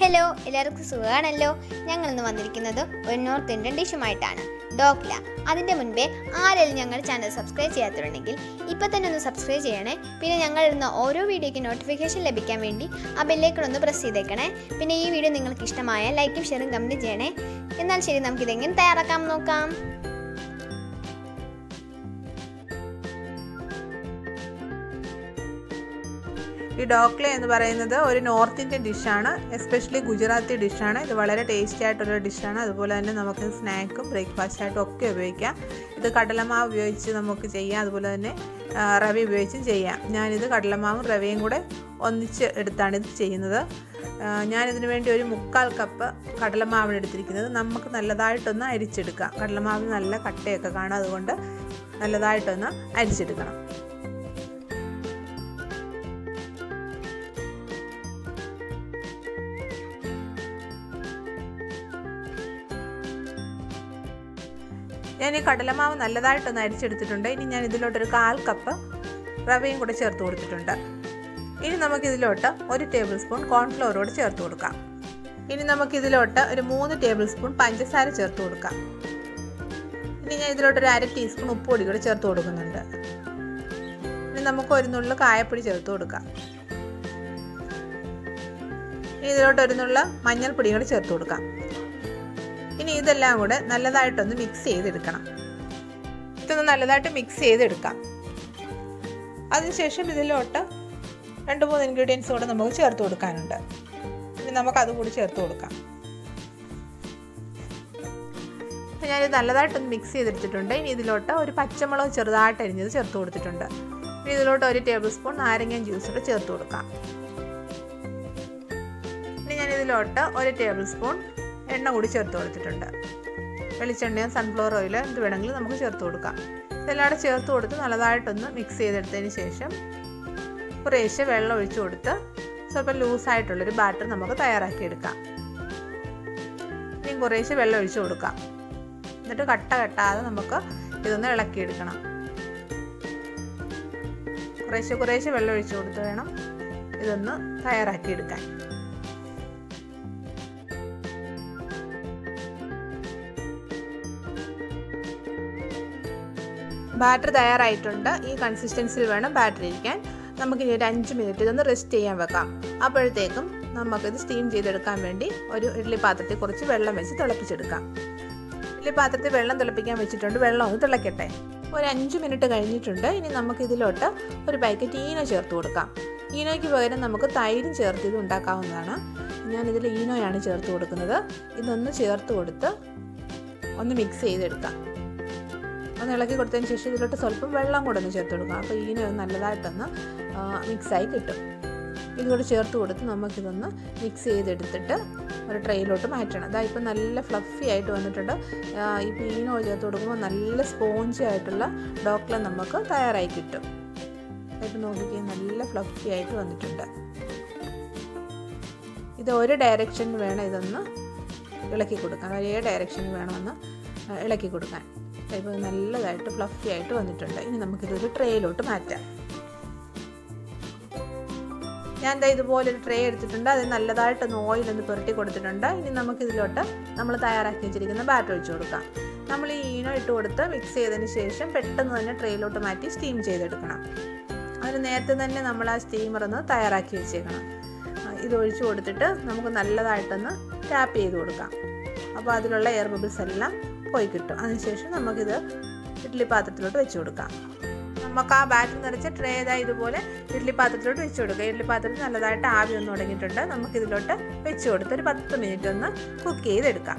hello എല്ലാവർക്കും സുഖമാണല്ലോ ഞങ്ങൾ ഇന്ന് വന്നിരിക്കുന്നത് ഒരു നോർത്ത് ഇന്ത്യൻ ഡിഷുമായിട്ടാണ് ഡോക്ല അതിൻ്റെ മുൻപേ ആരെങ്കിലും ഞങ്ങളുടെ ചാനൽ സബ്സ്ക്രൈബ് ചെയ്യാത്തുണ്ടെങ്കിൽ ഇപ്പം തന്നെ ഒന്ന് സബ്സ്ക്രൈബ് ചെയ്യണേ പിന്നെ ഞങ്ങൾ ഇടുന്ന ഓരോ വീഡിയോയ്ക്ക് നോട്ടിഫിക്കേഷൻ ലഭിക്കാൻ വേണ്ടി ആ ബെല്ലേക്കൂടെ പ്രസ് ചെയ്തേക്കണേ പിന്നെ ഈ വീഡിയോ നിങ്ങൾക്ക് ഇഷ്ടമായ ലൈക്കും ഷെയറും കമൻറ്റ് ചെയ്യണേ എന്നാൽ ശരി നമുക്കിതെങ്ങനെ തയ്യാറാക്കാം നോക്കാം ഈ ഡോക്ല എന്ന് പറയുന്നത് ഒരു നോർത്ത് ഇന്ത്യൻ ഡിഷാണ് എസ്പെഷ്യലി ഗുജറാത്തി ഡിഷാണ് ഇത് വളരെ ടേസ്റ്റി ആയിട്ടുള്ള ഡിഷാണ് അതുപോലെ തന്നെ നമുക്ക് സ്നാക്കും ബ്രേക്ക്ഫാസ്റ്റായിട്ടും ഒക്കെ ഉപയോഗിക്കാം ഇത് കടലമാവ് ഉപയോഗിച്ച് നമുക്ക് ചെയ്യാം അതുപോലെ തന്നെ ആ, റവ ഉപയോഗിച്ചും ചെയ്യാം ഞാനിത് കടലമാവും റവയും കൂടെ ഒന്നിച്ച് എടുത്താണ് ഇത് ചെയ്യുന്നത് ആ, ഞാനിതിനു വേണ്ടി ഒരു മുക്കാൽ കപ്പ് കടലമാവാണ് എടുത്തിരിക്കുന്നത് നമുക്ക് നല്ലതായിട്ടൊന്ന് അരിച്ചെടുക്കാം കടലമാവിന് നല്ല കട്ടയൊക്കെ കാണും അതുകൊണ്ട് നല്ലതായിട്ടൊന്ന് അരിച്ചെടുക്കണം ഞാൻ ഈ കടലമാവ് നല്ലതായിട്ടൊന്ന് അരിച്ചെടുത്തിട്ടുണ്ട് ഇനി ഞാൻ ഇതിലോട്ടൊരു കാൽ കപ്പ് റവയും കൂടെ ചേർത്ത് കൊടുത്തിട്ടുണ്ട് ഇനി നമുക്ക് ഇതിലോട്ട് ഒരു ടേബിൾ സ്പൂൺ കോൺഫ്ലവർ കൂടെ ചേർത്ത് കൊടുക്കാം ഇനി നമുക്ക് ഇതിലോട്ട് ഒരു മൂന്ന് ടേബിൾ സ്പൂൺ പഞ്ചസാര ചേർത്ത് കൊടുക്കാം ഇനി ഞാൻ ഇതിലോട്ട് ഒരു അര ടീസ്പൂൺ ഉപ്പുപൊടി കൂടെ ചേർത്ത് കൊടുക്കുന്നുണ്ട് ഇനി നമുക്ക് ഒരു നുള്ളു കായപ്പൊടി ചേർത്ത് കൊടുക്കാം ഇനി ഇതിലോട്ട് ഒരു നുള്ള മഞ്ഞൾപ്പൊടി കൂടെ ചേർത്ത് കൊടുക്കാം ഇനി ഇതെല്ലാം കൂടെ നല്ലതായിട്ടൊന്ന് മിക്സ് ചെയ്തെടുക്കണം ഇതൊന്ന് നല്ലതായിട്ട് മിക്സ് ചെയ്തെടുക്കാം അതിനുശേഷം ഇതിലോട്ട് രണ്ട് മൂന്ന് ഇൻഗ്രീഡിയൻസ് കൂടെ നമുക്ക് ചേർത്ത് കൊടുക്കാനുണ്ട് ഇനി നമുക്ക് അത് കൂടി ചേർത്ത് കൊടുക്കാം അപ്പോൾ ഞാനിത് നല്ലതായിട്ടൊന്ന് മിക്സ് ചെയ്തെടുത്തിട്ടുണ്ട് ഇനി ഇതിലോട്ട് ഒരു പച്ചമുളക് ചെറുതായിട്ട് അരിഞ്ഞത് ചേർത്ത് കൊടുത്തിട്ടുണ്ട് ഇനി ഇതിലോട്ട് ഒരു ടേബിൾ സ്പൂൺ നാരങ്ങ ജ്യൂസ് കൂടെ ചേർത്ത് കൊടുക്കാം ഇനി ഞാൻ ഇതിലോട്ട് ഒരു ടേബിൾ സ്പൂൺ എണ്ണ കൂടി ചേർത്ത് കൊടുത്തിട്ടുണ്ട് വെളിച്ചെണ്ണയോ സൺഫ്ലവർ ഓയിലോ എന്ത് വേണമെങ്കിലും നമുക്ക് ചേർത്ത് കൊടുക്കാം ഇതെല്ലാം കൂടെ ചേർത്ത് കൊടുത്ത് നല്ലതായിട്ടൊന്ന് മിക്സ് ചെയ്തെടുത്തതിന് ശേഷം കുറേശ്ശെ വെള്ളം ഒഴിച്ചു കൊടുത്ത് സ്വല്പം ലൂസായിട്ടുള്ളൊരു ബാറ്റർ നമുക്ക് തയ്യാറാക്കിയെടുക്കാം ഇനി കുറേശ്ശെ വെള്ളം ഒഴിച്ചു കൊടുക്കാം എന്നിട്ട് കട്ട കെട്ടാതെ നമുക്ക് ഇതൊന്ന് ഇളക്കിയെടുക്കണം കുറേശ്ശെ കുറേശ്ശെ വെള്ളം ഒഴിച്ചു കൊടുത്ത് വേണം ഇതൊന്ന് തയ്യാറാക്കിയെടുക്കാൻ ബാറ്റർ തയ്യാറായിട്ടുണ്ട് ഈ കൺസിസ്റ്റൻസിയിൽ വേണം ബാറ്റർ ഇരിക്കാൻ നമുക്ക് ഇനി ഒരു അഞ്ച് മിനിറ്റ് ഇതൊന്ന് റെസ്റ്റ് ചെയ്യാൻ വെക്കാം അപ്പോഴത്തേക്കും നമുക്കിത് സ്റ്റീം ചെയ്തെടുക്കാൻ വേണ്ടി ഒരു ഇഡ്ഡലി പാത്രത്തിൽ കുറച്ച് വെള്ളം വെച്ച് തിളപ്പിച്ചെടുക്കാം ഇഡ്ഡലി പാത്രത്തിൽ വെള്ളം തിളപ്പിക്കാൻ വെച്ചിട്ടുണ്ട് വെള്ളം ഒന്ന് തിളക്കട്ടെ ഒരു അഞ്ച് മിനിറ്റ് കഴിഞ്ഞിട്ടുണ്ട് ഇനി നമുക്ക് ഇതിലോട്ട് ഒരു പാക്കറ്റ് ഈനോ ചേർത്ത് കൊടുക്കാം ഈനോയ്ക്ക് പകരം നമുക്ക് തൈരും ചേർത്ത് ഇത് ഉണ്ടാക്കാവുന്നതാണ് ഞാനിതിൽ ഈനോയാണ് ചേർത്ത് കൊടുക്കുന്നത് ഇതൊന്ന് ചേർത്ത് കൊടുത്ത് ഒന്ന് മിക്സ് ചെയ്തെടുക്കാം ഒന്ന് ഇളക്കി കൊടുത്തതിന് ശേഷം ഇതിലോട്ട് സ്വല്പം വെള്ളം കൂടെ ഒന്ന് ചേർത്ത് കൊടുക്കാം അപ്പോൾ ഈന ഒന്ന് നല്ലതായിട്ടൊന്ന് മിക്സായി കിട്ടും ഇതുകൂടെ ചേർത്ത് കൊടുത്ത് നമുക്കിതൊന്ന് മിക്സ് ചെയ്തെടുത്തിട്ട് ഒരു ട്രെയിലോട്ട് മാറ്റണം അതാ ഇപ്പം നല്ല ഫ്ലഫി ആയിട്ട് വന്നിട്ടുണ്ട് ഇപ്പോൾ ഈനോ ചേർത്ത് കൊടുക്കുമ്പോൾ നല്ല സ്പോഞ്ചി ആയിട്ടുള്ള ഡോക്ല നമുക്ക് തയ്യാറായി കിട്ടും ഇപ്പം നോക്കിക്കേ നല്ല ഫ്ലഫി ആയിട്ട് വന്നിട്ടുണ്ട് ഇത് ഒരു ഡയറക്ഷനിൽ വേണം ഇതൊന്ന് ഇളക്കി കൊടുക്കാൻ ഒരേ ഡയറക്ഷനിൽ വേണമെന്ന് ഇളക്കി കൊടുക്കാൻ ഇപ്പോൾ നല്ലതായിട്ട് ഫ്ലഫി ആയിട്ട് വന്നിട്ടുണ്ട് ഇനി നമുക്കിതൊരു ട്രേയിലോട്ട് മാറ്റാം ഞാൻ എന്താ ഇതുപോലെ ഒരു ട്രേ എടുത്തിട്ടുണ്ട് അത് നല്ലതായിട്ടൊന്ന് ഓയിലൊന്ന് പുരട്ടി കൊടുത്തിട്ടുണ്ട് ഇനി നമുക്കിതിലോട്ട് നമ്മൾ തയ്യാറാക്കി വെച്ചിരിക്കുന്ന ബാറ്റർ ഒഴിച്ചു കൊടുക്കാം നമ്മൾ ഈ ഈനോ ഇട്ട് കൊടുത്ത് മിക്സ് ചെയ്തതിന് ശേഷം പെട്ടെന്ന് തന്നെ ട്രേയിലോട്ട് മാറ്റി സ്റ്റീം ചെയ്തെടുക്കണം അതിന് നേരത്തെ തന്നെ നമ്മൾ ആ സ്റ്റീമർ ഒന്ന് തയ്യാറാക്കി വെച്ചേക്കണം ഇത് ഒഴിച്ചു കൊടുത്തിട്ട് നമുക്ക് നല്ലതായിട്ടൊന്ന് ടാപ്പ് ചെയ്ത് കൊടുക്കാം അപ്പോൾ അതിലുള്ള എയർ ബബിൾസ് എല്ലാം പോയി കിട്ടും അതിനുശേഷം നമുക്കിത് ഇഡ്ഡലി പാത്രത്തിലോട്ട് വെച്ച് കൊടുക്കാം നമുക്ക് ആ ബാറ്റർ നിറച്ച ട്രേ ഏതാ ഇതുപോലെ ഇഡ്ഡലി പാത്രത്തിലോട്ട് വെച്ച് കൊടുക്കുക ഇഡ്ഡലി പാത്രത്തിൽ നല്ലതായിട്ട് ആവി ഒന്ന് തുടങ്ങിയിട്ടുണ്ട് നമുക്കിതിലോട്ട് വെച്ച് കൊടുത്ത് ഒരു പത്ത് മിനിറ്റ് ഒന്ന് കുക്ക് ചെയ്തെടുക്കാം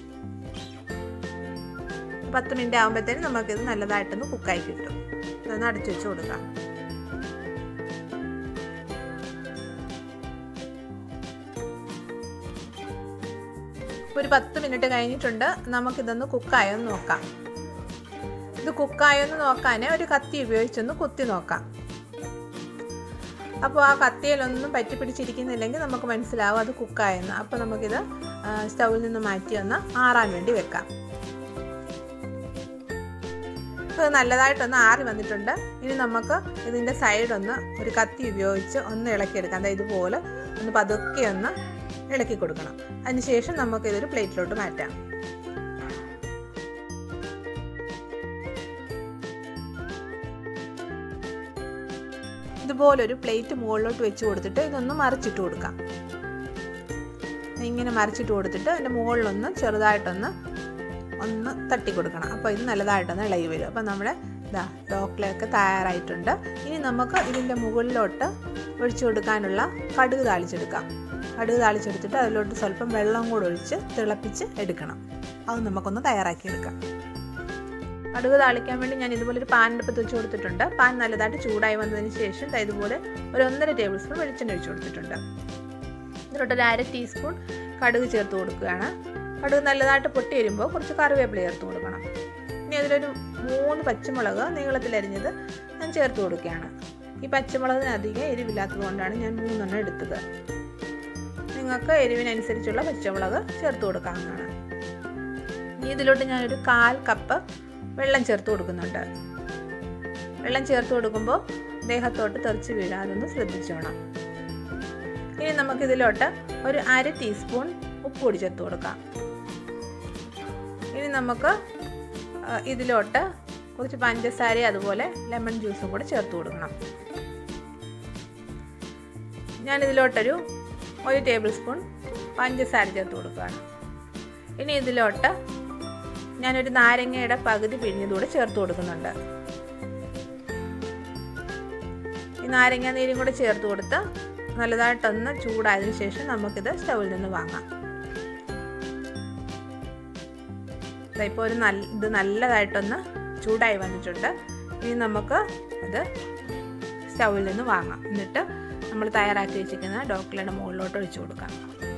പത്ത് മിനിറ്റ് ആകുമ്പോഴത്തേനും നമുക്കിത് നല്ലതായിട്ടൊന്ന് കുക്കായി കിട്ടും ഒന്ന് അടച്ചു വെച്ച് കൊടുക്കാം ഒരു പത്ത് മിനിറ്റ് കഴിഞ്ഞിട്ടുണ്ട് നമുക്കിതൊന്ന് കുക്കായൊന്ന് നോക്കാം ഇത് കുക്കായൊന്ന് നോക്കാൻ ഒരു കത്തി ഉപയോഗിച്ചൊന്ന് കുത്തി നോക്കാം അപ്പോൾ ആ കത്തിയിലൊന്നും പറ്റി പിടിച്ചിരിക്കുന്നില്ലെങ്കിൽ നമുക്ക് മനസ്സിലാവും അത് കുക്കായെന്ന് അപ്പോൾ നമുക്കിത് സ്റ്റൗവിൽ നിന്ന് മാറ്റി ഒന്ന് ആറാൻ വേണ്ടി വെക്കാം ഇപ്പോൾ നല്ലതായിട്ടൊന്ന് ആറി വന്നിട്ടുണ്ട് ഇനി നമുക്ക് ഇതിൻ്റെ സൈഡൊന്ന് ഒരു കത്തി ഉപയോഗിച്ച് ഒന്ന് ഇളക്കിയെടുക്കാം അതായത് ഇതുപോലെ ഒന്ന് പതുക്കെ ഒന്ന് ഇളക്കി കൊടുക്കണം അതിനുശേഷം നമുക്ക് ഇതൊരു പ്ലേറ്റിലോട്ട് മാറ്റാം ഇതുപോലൊരു പ്ലേറ്റ് മുകളിലോട്ട് വെച്ച് കൊടുത്തിട്ട് ഇതൊന്ന് മറിച്ചിട്ട് കൊടുക്കാം ഇങ്ങനെ മറിച്ചിട്ട് കൊടുത്തിട്ട് അതിൻ്റെ മുകളിലൊന്ന് ചെറുതായിട്ടൊന്ന് ഒന്ന് തട്ടി കൊടുക്കണം അപ്പോൾ ഇത് നല്ലതായിട്ടൊന്ന് ഇളകി വരും അപ്പോൾ നമ്മുടെ ഇതാ ഡോക്ലയൊക്കെ തയ്യാറായിട്ടുണ്ട് ഇനി നമുക്ക് ഇതിൻ്റെ മുകളിലോട്ട് ഒഴിച്ചു കൊടുക്കാനുള്ള കടുക് താളിച്ചെടുക്കാം കടുക് താളിച്ചെടുത്തിട്ട് അതിലോട്ട് സ്വല്പം വെള്ളം കൂടെ ഒഴിച്ച് തിളപ്പിച്ച് എടുക്കണം അത് നമുക്കൊന്ന് തയ്യാറാക്കി എടുക്കാം കടുക് താളിക്കാൻ വേണ്ടി ഞാൻ ഇതുപോലെ ഒരു പാനിൻ്റെ വെച്ച് കൊടുത്തിട്ടുണ്ട് പാൻ നല്ലതായിട്ട് ചൂടായി വന്നതിന് ശേഷം ദാ ഇതുപോലെ ഒരു ഒന്നര ടേബിൾ സ്പൂൺ വെളിച്ചെണ്ണ ഒഴിച്ചു കൊടുത്തിട്ടുണ്ട് ഇതിലോട്ട് ഒരു അര ടീസ്പൂൺ കടുക് ചേർത്ത് കൊടുക്കുകയാണ് കടുക് നല്ലതായിട്ട് പൊട്ടി വരുമ്പോൾ കുറച്ച് കറിവേപ്പില ചേർത്ത് കൊടുക്കണം ഇനി അതിലൊരു മൂന്ന് പച്ചമുളക് നീളത്തിലരിഞ്ഞത് ഞാൻ ചേർത്ത് കൊടുക്കുകയാണ് ഈ പച്ചമുളകിന് അധികം എരിവില്ലാത്തത് കൊണ്ടാണ് ഞാൻ മൂന്നെണ്ണം എടുത്തത് നിങ്ങൾക്ക് എരിവിനനുസരിച്ചുള്ള പച്ചമുളക് ചേർത്ത് കൊടുക്കാവുന്നതാണ് ഇനി ഇതിലോട്ട് ഞാനൊരു കാൽ കപ്പ് വെള്ളം ചേർത്ത് കൊടുക്കുന്നുണ്ട് വെള്ളം ചേർത്ത് കൊടുക്കുമ്പോൾ ദേഹത്തോട്ട് തെറിച്ച് വീഴാതൊന്ന് ശ്രദ്ധിച്ചോണം ഇനി നമുക്കിതിലോട്ട് ഒരു അര ടീസ്പൂൺ ഉപ്പ് പൊടി ചേർത്ത് കൊടുക്കാം ഇനി നമുക്ക് ഇതിലോട്ട് കുറച്ച് പഞ്ചസാര അതുപോലെ ലെമൺ ജ്യൂസും കൂടെ ചേർത്ത് കൊടുക്കണം ഞാൻ ഇതിലോട്ടൊരു ഒരു ടേബിൾ സ്പൂൺ പഞ്ചസാര ചേർത്ത് കൊടുക്കുകയാണ് ഇനി ഇതിലോട്ട് ഞാനൊരു നാരങ്ങയുടെ പകുതി പിഴിഞ്ഞതുകൂടെ ചേർത്ത് കൊടുക്കുന്നുണ്ട് ഈ നാരങ്ങ നീരും കൂടെ ചേർത്ത് കൊടുത്ത് നല്ലതായിട്ടൊന്ന് ചൂടായതിനു ശേഷം നമുക്കിത് സ്റ്റൗവിൽ നിന്ന് വാങ്ങാം ഇപ്പോൾ ഒരു നല്ല ഇത് നല്ലതായിട്ടൊന്ന് ചൂടായി വന്നിട്ടുണ്ട് ഇനി നമുക്ക് അത് സ്റ്റൗവിൽ നിന്ന് വാങ്ങാം എന്നിട്ട് നമ്മൾ തയ്യാറാക്കി വെച്ചിരിക്കുന്ന ഡോക്ലയുടെ മുകളിലോട്ട് ഒഴിച്ചു കൊടുക്കാം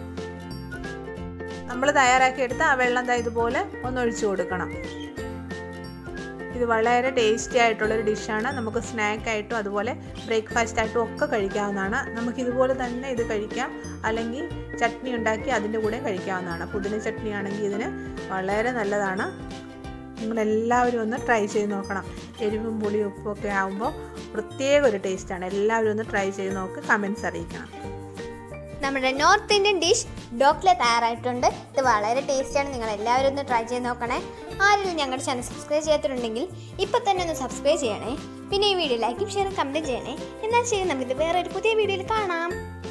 നമ്മൾ തയ്യാറാക്കി എടുത്ത ആ വെള്ളം ദാ ഇതുപോലെ ഒന്ന് ഒഴിച്ചു കൊടുക്കണം ഇത് വളരെ ടേസ്റ്റി ആയിട്ടുള്ളൊരു ഡിഷാണ് നമുക്ക് സ്നാക്കായിട്ടും അതുപോലെ ബ്രേക്ക്ഫാസ്റ്റ് ആയിട്ടും ഒക്കെ കഴിക്കാവുന്നതാണ് നമുക്ക് ഇതുപോലെ തന്നെ ഇത് കഴിക്കാം അല്ലെങ്കിൽ ചട്നി ഉണ്ടാക്കി അതിൻ്റെ കൂടെ കഴിക്കാവുന്നതാണ് പുതിന ചട്നി ആണെങ്കിൽ ഇതിന് വളരെ നല്ലതാണ് നിങ്ങളെല്ലാവരും ഒന്ന് ട്രൈ ചെയ്ത് നോക്കണം എരിവും പുളിയും ഉപ്പും ഒക്കെ ആകുമ്പോൾ പ്രത്യേക ഒരു ടേസ്റ്റാണ് എല്ലാവരും ഒന്ന് ട്രൈ ചെയ്ത് നോക്ക് കമൻസ് അറിയിക്കണം നമ്മുടെ നോർത്ത് ഇന്ത്യൻ ഡിഷ് ഡോക്ല തയ്യാറായിട്ടുണ്ട് ഇത് വളരെ ടേസ്റ്റിയാണ് നിങ്ങൾ എല്ലാവരും ഒന്ന് ട്രൈ ചെയ്ത് നോക്കണേ ആരെങ്കിലും ഞങ്ങളുടെ ചാനൽ സബ്സ്ക്രൈബ് ചെയ്യാത്തിട്ടുണ്ടെങ്കിൽ ഇപ്പം തന്നെ ഒന്ന് സബ്സ്ക്രൈബ് ചെയ്യണേ പിന്നെ ഈ വീഡിയോ ലൈക്കും ഷെയറും കമൻറ്റ് ചെയ്യണേ എന്നാൽ ശരി നമുക്കിത് വേറെ ഒരു പുതിയ വീഡിയോയിൽ കാണാം